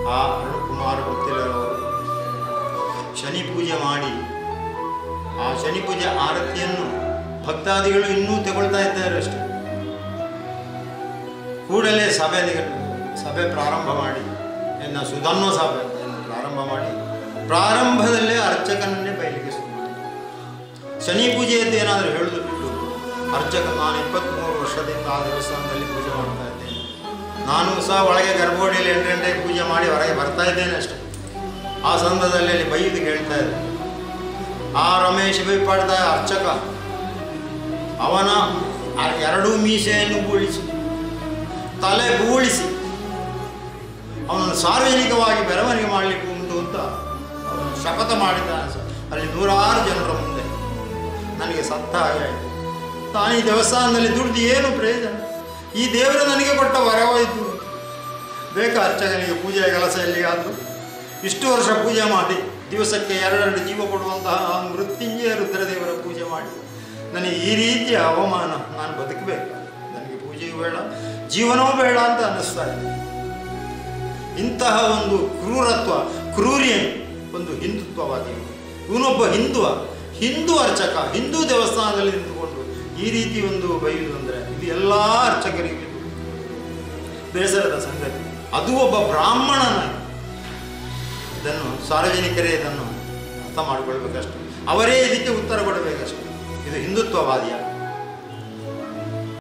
ಆ ಅರುಣಕುಮಾರ್ ಗೊತ್ತಿಲ್ಲರವರು ಶನಿ ಪೂಜೆ ಮಾಡಿ ಆ ಶನಿ ಪೂಜೆ ಆರತಿಯನ್ನು ಭಕ್ತಾದಿಗಳು ಇನ್ನೂ ತಗೊಳ್ತಾ ಇದ್ದಾರೆ ಅಷ್ಟೇ ಕೂಡಲೇ ಸಭೆ ಸಭೆ ಪ್ರಾರಂಭ ಮಾಡಿ ಇನ್ನು ಸುಧನ್ವ ಸಭೆ ಪ್ರಾರಂಭ ಮಾಡಿ ಪ್ರಾರಂಭದಲ್ಲೇ ಅರ್ಚಕನನ್ನೇ ಬಯಲಿಗೆ ಶುರು ಮಾಡಿದ್ರು. ಶನಿ ಪೂಜೆಯದ್ದು ಏನಾದರೂ ಹೇಳುದು ಬಿಟ್ಟು ಅರ್ಚಕ ನಾನು ಇಪ್ಪತ್ತ್ಮೂರು ವರ್ಷದಿಂದ ಆ ದೇವಸ್ಥಾನದಲ್ಲಿ ಪೂಜೆ ಮಾಡ್ತಾ ಇದ್ದೇನೆ ನಾನು ಸಹ ಒಳಗೆ ಗರ್ಭಗುಡಿಯಲ್ಲಿ ಎಂಟು ಗಂಟೆಗೆ ಪೂಜೆ ಮಾಡಿ ಹೊರಗೆ ಬರ್ತಾ ಇದ್ದೇನೆ ಅಷ್ಟೇ ಆ ಸಂದರ್ಭದಲ್ಲಿ ಅಲ್ಲಿ ಬೈದು ಕೇಳ್ತಾ ಇದ್ದೆ ಆ ರಮೇಶ್ ಬೈಪಾಡ್ದ ಅರ್ಚಕ ಅವನ ಆ ಎರಡೂ ಮೀಸೆಯನ್ನು ಬೂಳಿಸಿ ತಲೆ ಬೂಳಿಸಿ ಅವನನ್ನು ಸಾರ್ವಜನಿಕವಾಗಿ ಮೆರವಣಿಗೆ ಮಾಡಲಿಕ್ಕೆ ಉಂಟು ಅಂತ ಅವನು ಶಪಥ ಮಾಡಿದ್ದಾನೆ ಸರ್ ಅಲ್ಲಿ ನೂರಾರು ಜನರ ಮುಂದೆ ನನಗೆ ಸತ್ತ ಹಾಗೆ ಆಯಿತು ನಾನು ಈ ದೇವಸ್ಥಾನದಲ್ಲಿ ದುಡ್ದು ಏನು ಪ್ರಯೋಜನ ಈ ದೇವರು ನನಗೆ ಕೊಟ್ಟ ವರವಾಯಿತು ಬೇಕಾ ಅರ್ಚಕನಿಗೆ ಪೂಜೆಯ ಕೆಲಸ ಎಲ್ಲಿಗಾದರೂ ಇಷ್ಟು ವರ್ಷ ಪೂಜೆ ಮಾಡಿ ದಿವಸಕ್ಕೆ ಎರಡೆರಡು ಜೀವ ಕೊಡುವಂತಹ ಆ ಮೃತ್ಯುಂಜಯ ರುದ್ರದೇವರ ಪೂಜೆ ಮಾಡಿ ನನಗೆ ಈ ರೀತಿಯ ಅವಮಾನ ನಾನು ಬದುಕಬೇಕು ನನಗೆ ಪೂಜೆಯೂ ಬೇಡ ಜೀವನವೂ ಬೇಡ ಅಂತ ಅನ್ನಿಸ್ತಾ ಇದೆ ಇಂತಹ ಒಂದು ಕ್ರೂರತ್ವ ಕ್ರೂರಿಯನ್ ಒಂದು ಹಿಂದುತ್ವವಾದಿ ಇವನು. ಇವನೊಬ್ಬ ಹಿಂದುವ ಹಿಂದೂ ಅರ್ಚಕ ಹಿಂದೂ ದೇವಸ್ಥಾನದಲ್ಲಿ ನಿಂತುಕೊಂಡು ಈ ರೀತಿ ಒಂದು ಬೈಯುವುದು ಅಂದರೆ ಇದು ಎಲ್ಲ ಅರ್ಚಕರಿಗೆ ಇದು ಬೇಸರದ ಸಂಗತಿ ಅದು ಒಬ್ಬ ಬ್ರಾಹ್ಮಣನ ಇದನ್ನು ಸಾರ್ವಜನಿಕರೇ ಇದನ್ನು ಅರ್ಥ ಮಾಡಿಕೊಳ್ಬೇಕಷ್ಟೆ ಅವರೇ ಇದಕ್ಕೆ ಉತ್ತರ ಕೊಡಬೇಕಷ್ಟೆ ಇದು ಹಿಂದುತ್ವವಾದಿಯ